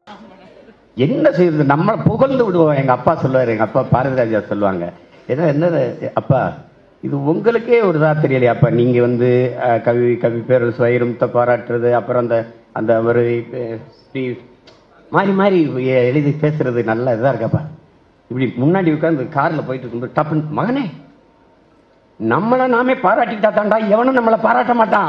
என்ன செய்யுது நம்மளை புகழ்ந்து விடுவோம் எங்க அப்பா சொல்லுவார் எங்க அப்பா பாரதிராஜா சொல்லுவாங்க ஏதோ என்னது அப்பா இது உங்களுக்கே ஒரு இதா தெரியலையா அப்பா நீங்க வந்து அஹ், கவி கவி பேரரசு வைரமுத்தை பாராட்டுறது அப்புறம் அந்த அந்த ஒரு அஹ், ஸ்ரீ- மாறி மாறி எ- எழுதி பேசுறது நல்ல இதா இருக்கப்பா இப்படி முன்னாடி உட்கார்ந்து கார்ல போயிட்டு இருக்கும்போது டப்புன்னு மகனே நம்மளை நாமே பாராட்டிக்கிட்டா தாண்டா எவனும் நம்மளை பாராட்ட மாட்டான்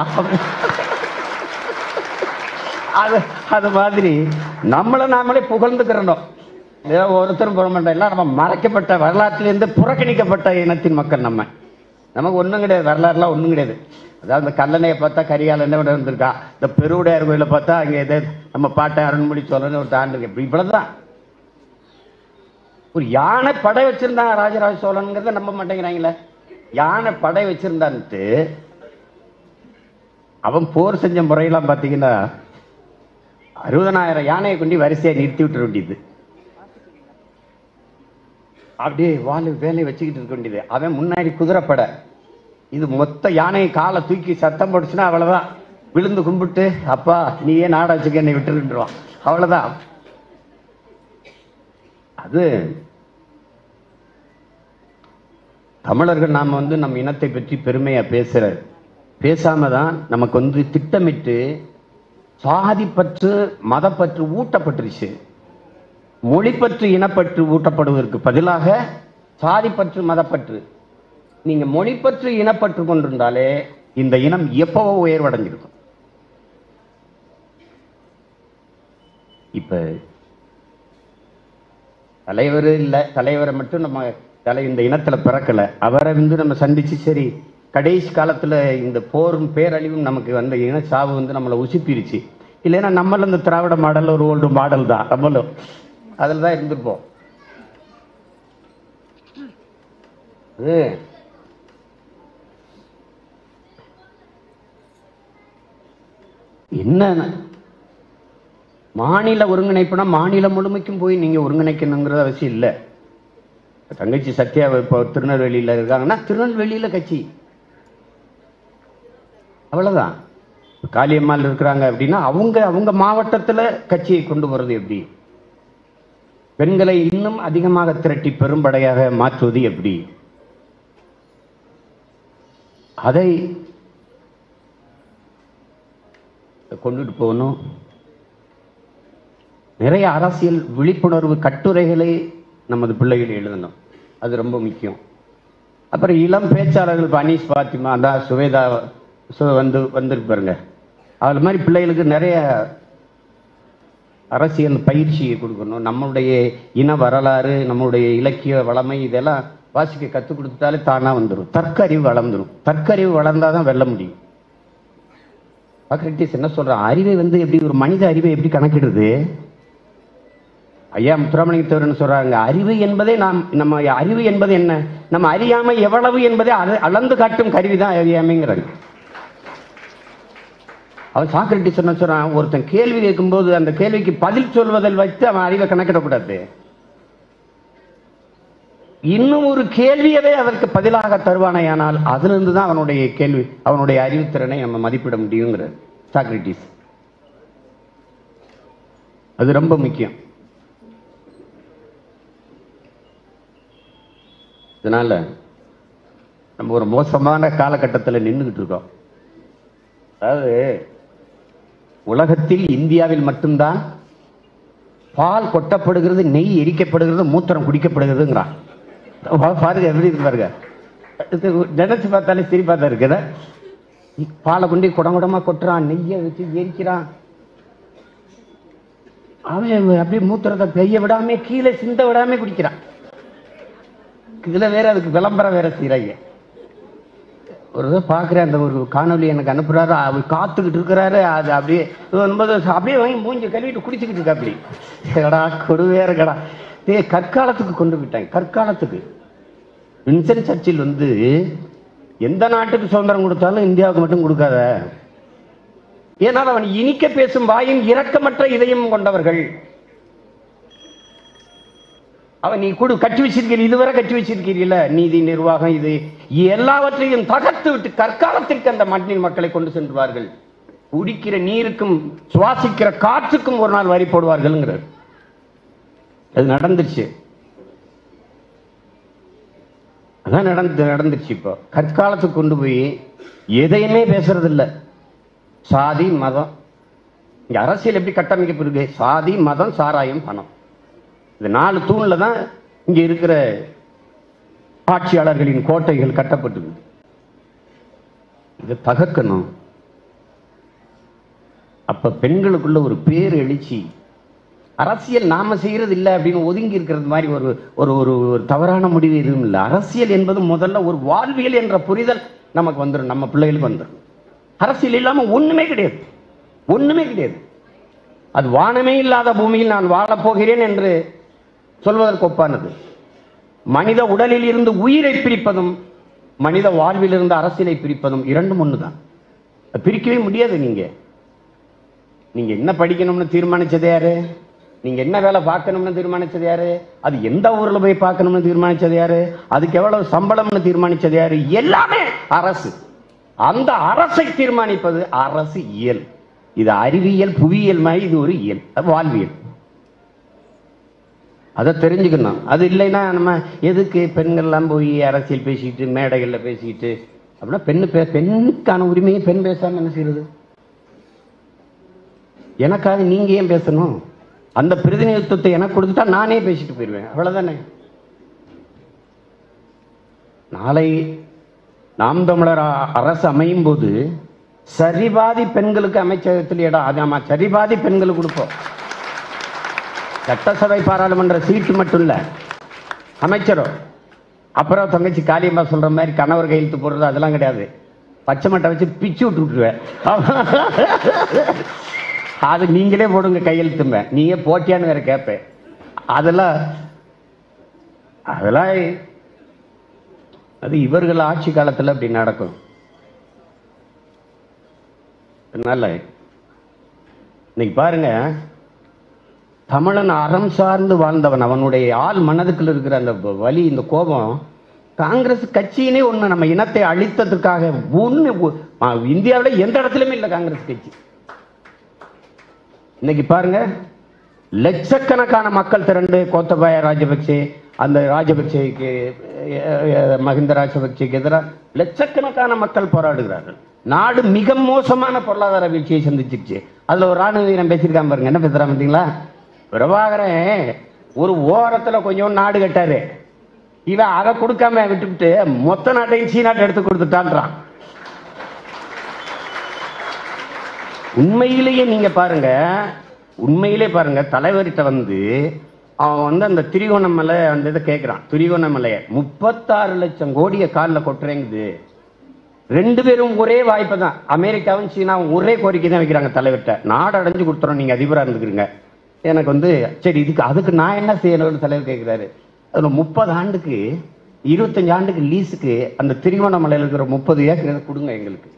அது அது மாதிரி நம்மளை நாமளே புகழ்ந்துக்கிறணும் ஏதோ ஒருத்தரும் போக மாட்டோம் எல்லாம் நம்ம மறைக்கப்பட்ட வரலாற்றிலிருந்து புறக்கணிக்கப்பட்ட இனத்தின் மக்கள் நம்ம நமக்கு ஒன்றும் கிடையாது வரலாறுலாம் ஒன்றும் கிடையாது அதாவது இந்த கல்லணையை பார்த்தா கரிகால் என்ன விட இருந்திருக்கா இந்த பெருவுடையார் கோயிலை பார்த்தா அங்கே எதோ நம்ம பாட்டை அருண்மொழி சொல்லணும்னு ஒரு தாண்டு இப்படி இவ்வளவுதான் ஒரு யானை படை வச்சிருந்தாங்க ராஜராஜ சோழனுங்கிறத நம்ப மாட்டேங்கிறாங்களே யானை படை வச்சிருந்தான்ட்டு அவன் போர் செஞ்ச முறையெல்லாம் பார்த்தீங்கன்னா அறுபதனாயிரம் யானையை கொண்டு வரிசையை நிறுத்தி விட்டுற வேண்டியது அப்படியே வாழை வேலையை வச்சுக்கிட்டு இருக்க வேண்டியது அவன் முன்னாடி குதிரைப்படை இது மொத்த யானையை காலை தூக்கி சத்தம் போட்டுச்சுன்னா அவ்வளவுதான் விழுந்து கும்பிட்டு அப்பா நீயே நாட வச்சுக்க என்னை விட்டுருவான் அவ்வளவுதான் அது தமிழர்கள் நாம வந்து நம்ம இனத்தை பற்றி பெருமையா பேசுற பேசாம தான் நமக்கு வந்து திட்டமிட்டு சாதிப்பற்று மதப்பற்று ஊட்டப்பட்டுருச்சு மொழிப்பற்று இனப்பற்று ஊட்டப்படுவதற்கு பதிலாக சாதிப்பற்று மதப்பற்று நீங்க மொழிப்பற்று இனப்பற்று கொண்டிருந்தாலே இந்த இனம் எப்பவோ உயர்வடைஞ்சிருக்கும் இப்ப தலைவர் இல்ல தலைவரை மட்டும் நம்ம தலை இந்த இனத்துல பிறக்கல அவரை வந்து நம்ம சந்திச்சு சரி கடைசி காலத்துல இந்த போரும் பேரழிவும் நமக்கு வந்த இன சாவு வந்து நம்மளை உசுப்பிருச்சு இல்லைன்னா நம்மள இந்த திராவிட மாடல் ஒரு ஓல்டு மாடல் தான் நம்மளும் அதில் தான் இருந்திருப்போம் அது என்ன மாநில ஒருங்கிணைப்புனா மாநிலம் முழுமைக்கும் போய் நீங்க ஒருங்கிணைக்கணுங்கிறது அவசியம் இல்லை தங்கச்சி சத்யா இப்போ திருநெல்வேலியில இருக்காங்கன்னா திருநெல்வேலியில கட்சி அவ்வளவுதான் காளியம்மாள் இருக்கிறாங்க அப்படின்னா அவங்க அவங்க மாவட்டத்துல கட்சியை கொண்டு போறது எப்படி பெண்களை இன்னும் அதிகமாக திரட்டி பெரும்படையாக மாற்றுவது எப்படி அதை கொண்டுட்டு போகணும் நிறைய அரசியல் விழிப்புணர்வு கட்டுரைகளை நமது பிள்ளைகள் எழுதணும் அது ரொம்ப முக்கியம் அப்புறம் இளம் பேச்சாளர்கள் இப்ப அனீஸ் பாத்திமா அதான் சுவேதா சு- வந்து வந்திருக்கு பாருங்க அது மாதிரி பிள்ளைகளுக்கு நிறைய அரசியல் பயிற்சியை கொடுக்கணும் நம்மளுடைய இன வரலாறு நம்மளுடைய இலக்கிய வளமை இதெல்லாம் வாசிக்க கற்றுக் கொடுத்தாலே தானா வந்துடும் தற்கறிவு வளர்ந்துடும் தற்கறிவு வளர்ந்தாதான் வெல்ல முடியும் சாக்ரட்டிஸ் என்ன சொல்றான் அறிவை வந்து எப்படி ஒரு மனித அறிவை எப்படி கணக்கிடுறது ஐயா முத்துராமலிங்கத்தவர் சொல்றாங்க அறிவு என்பதே நாம் நம்ம அறிவு என்பது என்ன நம்ம அறியாமை எவ்வளவு என்பதை அல- அளந்து காட்டும் கருவி தான் அறியாமைங்கிறாங்க அவன் சாக்ரட்டிஸ் என்ன சொல்றான் ஒருத்தன் கேள்வி கேட்கும்போது அந்த கேள்விக்கு பதில் சொல்வதில் வைத்து அவன் அறிவை கணக்கிடக்கூடாது இன்னும் ஒரு கேள்வியவே அதற்கு பதிலாக தருவானேயானால் அதிலிருந்து தான் அவனுடைய கேள்வி அவனுடைய அறிவுத்திறனை நம்ம மதிப்பிட முடியுங்கிற சாக்ரட்டிஸ் அது ரொம்ப முக்கியம் இதனால நம்ம ஒரு மோசமான காலகட்டத்தில் நின்றுகிட்டு இருக்கோம் அதாவது உலகத்தில் இந்தியாவில் மட்டும்தான் பால் கொட்டப்படுகிறது நெய் எரிக்கப்படுகிறது மூத்திரம் குடிக்கப்படுகிறதுங்கிறான் பா- பாருங்க எப்படி இருக்கு பாருங்க இது நினைச்சு பார்த்தாலே சிரிப்பா தான் இருக்குது பாலை கொண்டு குடங்குடமா கொட்டுறான் நெய்யை வச்சு எரிக்கிறான் அவன் அப்படியே மூத்திரத்தை பெய்ய விடாம கீழே சிந்த விடாம குடிக்கிறான் இதுல வேற அதுக்கு விளம்பரம் வேற செய்யறாங்க ஒரு இதை பார்க்குறேன் அந்த ஒரு காணொளி எனக்கு அனுப்புறாரு அவர் காத்துக்கிட்டு இருக்கிறாரு அது அப்படியே இது வரும்போது அப்படியே வாங்கி மூஞ்சி கழுவிட்டு குடிச்சுக்கிட்டு இருக்கா அப்படி கடா கொடுவே இருக்கடா ஏ கற்காலத்துக்கு கொண்டு போயிட்டாங்க கற்காலத்துக்கு வின்சென்ட் சர்ச்சில் வந்து எந்த நாட்டுக்கு சுதந்திரம் கொடுத்தாலும் இந்தியாவுக்கு மட்டும் கொடுக்காத ஏனால் அவன் இனிக்க பேசும் வாயும் இரக்கமற்ற இதயம் கொண்டவர்கள் அவன் நீ கொடு கட்டி வச்சிருக்கிற இதுவரை கட்டி வச்சிருக்கிறீல்ல நீதி நிர்வாகம் இது எல்லாவற்றையும் தகர்த்து விட்டு கற்காலத்திற்கு அந்த மண்ணின் மக்களை கொண்டு சென்றுவார்கள் குடிக்கிற நீருக்கும் சுவாசிக்கிற காற்றுக்கும் ஒரு நாள் வரி போடுவார்கள்ங்கிறார் அது நடந்துச்சு அதான் நடந்து நடந்துச்சு இப்போ கற்காலத்துக்கு கொண்டு போய் எதையுமே பேசுறது இல்ல சாதி மதம் இங்க அரசியல் எப்படி கட்டமைக்கப்படுது சாதி மதம் சாராயம் பணம் இந்த நாலு தூண்ல தான் இங்க இருக்கிற ஆட்சியாளர்களின் கோட்டைகள் கட்டப்பட்டிருக்கு இதை தகர்க்கணும் அப்ப பெண்களுக்குள்ள ஒரு பேர் எழுச்சி அரசியல் நாம செய்யறது இல்லை அப்படின்னு ஒதுங்கி இருக்கிறது மாதிரி ஒரு ஒரு ஒரு ஒரு தவறான முடிவு எதுவும் இல்லை அரசியல் என்பது முதல்ல ஒரு வாழ்வியல் என்ற புரிதல் நமக்கு வந்துடும் நம்ம பிள்ளைகளுக்கு வந்துடும் அரசியல் இல்லாம ஒண்ணுமே கிடையாது ஒண்ணுமே கிடையாது அது வானமே இல்லாத பூமியில் நான் வாழப் போகிறேன் என்று சொல்வதற்கு ஒப்பானது மனித உடலில் இருந்து உயிரை பிரிப்பதும் மனித வாழ்வில் இருந்து அரசியலை பிரிப்பதும் இரண்டும் ஒண்ணுதான் அது பிரிக்கவே முடியாது நீங்க நீங்க என்ன படிக்கணும்னு தீர்மானிச்சது யாரு நீங்க என்ன வேலை பார்க்கணும்னு தீர்மானிச்சது யாரு அது எந்த ஊர்ல போய் பார்க்கணும்னு தீர்மானிச்சது யாரு அதுக்கு எவ்வளவு சம்பளம்னு தீர்மானிச்சது யாரு எல்லாமே அரசு அந்த அரசை தீர்மானிப்பது அரசு இயல் இது அறிவியல் புவியியல் மாதிரி இது ஒரு இயல் அது வாழ்வியல் அதை தெரிஞ்சுக்கணும் அது இல்லைன்னா நம்ம எதுக்கு பெண்கள்லாம் போய் அரசியல் பேசிக்கிட்டு மேடைகளில் பேசிக்கிட்டு அப்படின்னா பெண்ணு பே பெண்ணுக்கான உரிமையை பெண் பேசாம என்ன செய்யறது எனக்காக நீங்க ஏன் பேசணும் அந்த பிரதிநிதித்துவத்தை எனக்கு கொடுத்துட்டா நானே பேசிட்டு போயிடுவேன் அவ்வளவுதானே நாளை நாம் தமிழர் அ- அரசு அமையும் போது சரிபாதி பெண்களுக்கு அமைச்சகத்தில் இடம் அது ஆமா சரிபாதி பெண்களுக்கு கொடுப்போம் சட்டசபை பாராளுமன்ற சீட்டு மட்டும் இல்ல அமைச்சரும் அப்புறம் தங்கச்சி காளியம்மா சொல்ற மாதிரி கணவர் கையெழுத்து போடுறது அதெல்லாம் கிடையாது பச்சை மட்டை வச்சு பிச்சு விட்டு விட்டுருவேன் அது நீங்களே போடுங்க கையெழுத்துமே நீங்க போட்டியான்னு வேற கேட்பேன் அதெல்லாம் அதெல்லாம் அது இவர்கள் ஆட்சி காலத்துல அப்படி நடக்கும் அதனால இன்னைக்கு பாருங்க தமிழன் அறம் சார்ந்து வாழ்ந்தவன் அவனுடைய ஆள் மனதுக்குள்ள இருக்கிற அந்த வ- வலி இந்த கோபம் காங்கிரஸ் கட்சியினே ஒண்ணு நம்ம இனத்தை அழித்ததுக்காக ஒண்ணு ஒ- ஆ, இந்தியாவுல எந்த இடத்துலயுமே இல்லை காங்கிரஸ் கட்சி இன்னைக்கு பாருங்க லட்சக்கணக்கான மக்கள் திரண்டு கோத்தபாய ராஜபக்சே அந்த ராஜபக்சேக்கு அஹ், அஹ், மஹிந்த ராஜபக்சேக்கு எதிராக லட்சக்கணக்கான மக்கள் போராடுகிறார்கள் நாடு மிக மோசமான பொருளாதார வீழ்ச்சியை சந்திச்சிருச்சு அதுல ஒரு ராணுவ வீரன் பேசியிருக்கான் பாருங்க என்ன பேசுறான் பார்த்தீங்களா பிரபாகரன் ஒரு ஓரத்துல கொஞ்சம் நாடு கட்டாரு இவன் அதை கொடுக்காம விட்டுவிட்டு மொத்த நாட்டையும் சீனாட்டை எடுத்து கொடுத்துட்டான்றான் உண்மையிலேயே நீங்க பாருங்க உண்மையிலே பாருங்க தலைவர்கிட்ட வந்து அவன் வந்து அந்த திரிகோணமலை அந்த இதை கேட்கிறான் திரிகோணமலையை முப்பத்தாறு லட்சம் கோடியை காலில் கொட்டுறேங்குது ரெண்டு பேரும் ஒரே வாய்ப்பு தான் அமெரிக்காவும் சீனாவும் ஒரே கோரிக்கை தான் வைக்கிறாங்க தலைவர்கிட்ட நாடு அடைஞ்சு கொடுத்துறோம் நீங்க அதிபரா இருந்துக்கிறீங்க எனக்கு வந்து சரி இதுக்கு அதுக்கு நான் என்ன செய்யணும்னு தலைவர் கேட்கிறாரு அதுல முப்பது ஆண்டுக்கு இருபத்தஞ்சு ஆண்டுக்கு லீஸுக்கு அந்த திரிகோணமலையில் இருக்கிற முப்பது ஏக்கர் கொடுங்க எங்களுக்கு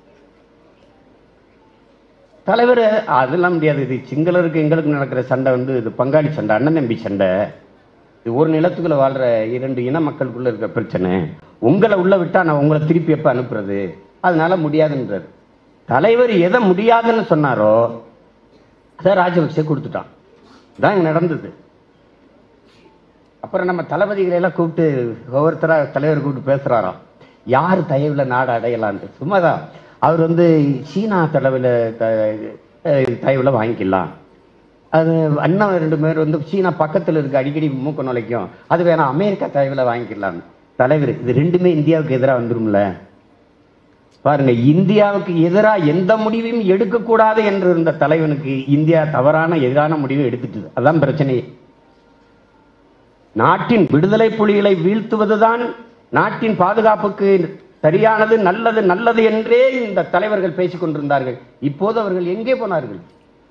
தலைவர் அதெல்லாம் முடியாது இது சிங்களருக்கு எங்களுக்கு நடக்கிற சண்டை வந்து இது பங்காளி சண்டை அண்ணன் தம்பி சண்டை இது ஒரு நிலத்துக்குள்ள வாழ்ற இரண்டு இன மக்களுக்குள்ள இருக்கிற பிரச்சனை உங்களை உள்ள விட்டா நான் உங்களை திருப்பி எப்ப அனுப்புறது அதனால முடியாதுன்றார் தலைவர் எதை முடியாதுன்னு சொன்னாரோ அதை ராஜபக்சே கொடுத்துட்டான் இதான் இங்க நடந்தது அப்புறம் நம்ம தளபதிகளை எல்லாம் கூப்பிட்டு ஒவ்வொருத்தரா தலைவர் கூப்பிட்டு பேசுறாராம் யார் தயவுல நாடு அடையலான்ட்டு சும்மாதான் அவர் வந்து சீனா தடவில் தயவுல வாங்கிக்கலாம் அது அண்ணன் ரெண்டு பேர் வந்து சீனா பக்கத்துல இருக்கு அடிக்கடி மூக்க நுழைக்கும் அது வேணாம் அமெரிக்கா தயவுல வாங்கிக்கலாம் தலைவர் இது ரெண்டுமே இந்தியாவுக்கு எதிராக வந்துரும்ல பாருங்க இந்தியாவுக்கு எதிராக எந்த முடிவையும் எடுக்கக்கூடாது என்று இருந்த தலைவனுக்கு இந்தியா தவறான எதிரான முடிவை எடுத்துட்டு அதான் பிரச்சனையே நாட்டின் விடுதலை புலிகளை வீழ்த்துவதுதான் நாட்டின் பாதுகாப்புக்கு சரியானது நல்லது நல்லது என்றே இந்த தலைவர்கள் பேசிக் கொண்டிருந்தார்கள் இப்போது அவர்கள் எங்கே போனார்கள்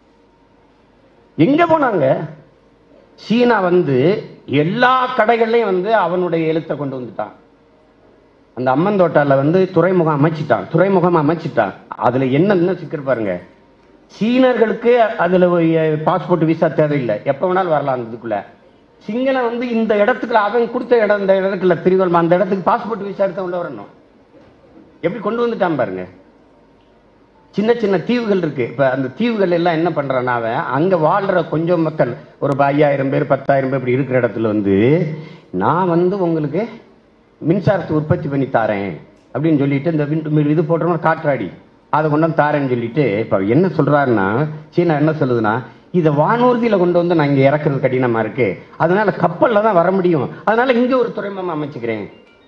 எங்க போனாங்க சீனா வந்து எல்லா கடைகள்லையும் வந்து அவனுடைய எழுத்தை கொண்டு வந்துட்டான் அந்த அம்மன் தோட்டால வந்து துறைமுகம் அமைச்சிட்டான் துறைமுகம் அமைச்சிட்டான் அதுல என்ன சிக்கல் பாருங்க சீனர்களுக்கு அதுல பாஸ்போர்ட் விசா தேவையில்லை எப்ப வேணாலும் வரலாம் அந்த இதுக்குள்ள சிங்களம் வந்து இந்த இடத்துக்குள்ள அவன் கொடுத்த இடம் இந்த இடத்துக்குள்ள திருவள்ளுவர் அந்த இடத்துக்கு பாஸ்போர்ட் விசா எடுத்து உள்ள வரணும் எப்படி கொண்டு வந்துட்டான் பாருங்க சின்ன சின்ன தீவுகள் இருக்கு இப்ப அந்த தீவுகள் எல்லாம் என்ன பண்றான் அவன் அங்க வாழ்ற கொஞ்சம் மக்கள் ஒரு ஐயாயிரம் பேர் பத்தாயிரம் பேர் இப்படி இருக்கிற இடத்துல வந்து நான் வந்து உங்களுக்கு மின்சாரத்தை உற்பத்தி பண்ணி தாரேன் அப்படின்னு சொல்லிட்டு இந்த விண்டு மில் இது போட்டோம்னா காற்றாடி அதை கொண்டு வந்து தாரேன்னு சொல்லிட்டு இப்ப என்ன சொல்றாருன்னா சீனா என்ன சொல்லுதுன்னா இதை வானூர்தியில கொண்டு வந்து நான் இங்க இறக்குறது கடினமா இருக்கு அதனால கப்பல்ல தான் வர முடியும் அதனால இங்க ஒரு துறைமுகம் அமைச்சுக்கிறேன்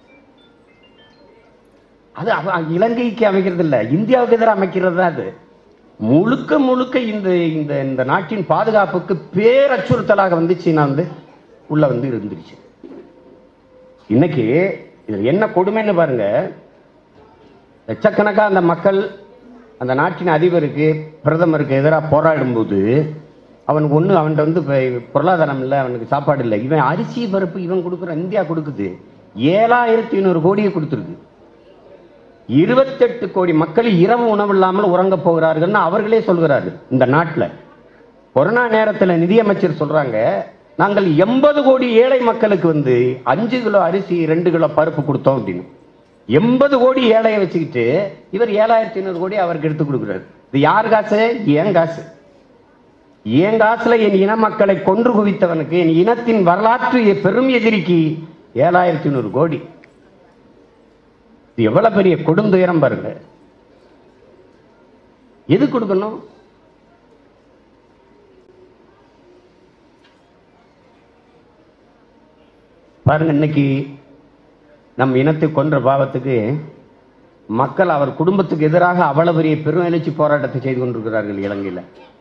அது அவ- இலங்கைக்கு அமைக்கிறது இல்ல இந்தியாவுக்கு எதிராக அமைக்கிறது தான் அது முழுக்க முழுக்க இந்த இந்த இந்த நாட்டின் பாதுகாப்புக்கு பேரச்சுறுத்தலாக வந்து சீனா வந்து உள்ள வந்து இருந்துருச்சு இன்னைக்கு இதுல என்ன கொடுமைன்னு பாருங்க லட்சக்கணக்கா அந்த மக்கள் அந்த நாட்டின் அதிபருக்கு பிரதமருக்கு எதிராக போராடும்போது அவனுக்கு ஒண்ணு அவன்கிட்ட வந்து இப்ப பொருளாதாரம் இல்லை அவனுக்கு சாப்பாடு இல்லை இவன் அரிசி பருப்பு இவன் கொடுக்குற இந்தியா கொடுக்குது ஏழாயிரத்தி ஐநூறு கோடியை கொடுத்துருக்கு இருபத்தெட்டு கோடி மக்கள் இரவு உணவு இல்லாமல் உறங்க போகிறார்கள்னு அவர்களே சொல்கிறார்கள் இந்த நாட்டில் கொரோனா நேரத்தில் நிதியமைச்சர் சொல்றாங்க நாங்கள் எண்பது கோடி ஏழை மக்களுக்கு வந்து அஞ்சு கிலோ அரிசி ரெண்டு கிலோ பருப்பு கொடுத்தோம் அப்படின்னு எண்பது கோடி ஏழையை வச்சுக்கிட்டு இவர் ஏழாயிரத்தி ஐநூறு கோடி அவருக்கு எடுத்து கொடுக்குறாரு இது யார் காசு ஏன் காசு என் காசுல என் இன மக்களை கொன்று குவித்தவனுக்கு என் இனத்தின் வரலாற்று பெரும் எதிரிக்கு ஏழாயிரத்தி ஐநூறு கோடி இது எவ்வளவு பெரிய கொடுந்துயரம் பாருங்க எது கொடுக்கணும் பாருங்க இன்னைக்கு நம் இனத்தை கொன்ற பாவத்துக்கு மக்கள் அவர் குடும்பத்துக்கு எதிராக அவ்வளவு பெரிய பெரும் எழுச்சி போராட்டத்தை செய்து கொண்டிருக்கிறார்கள் இலங்கையில்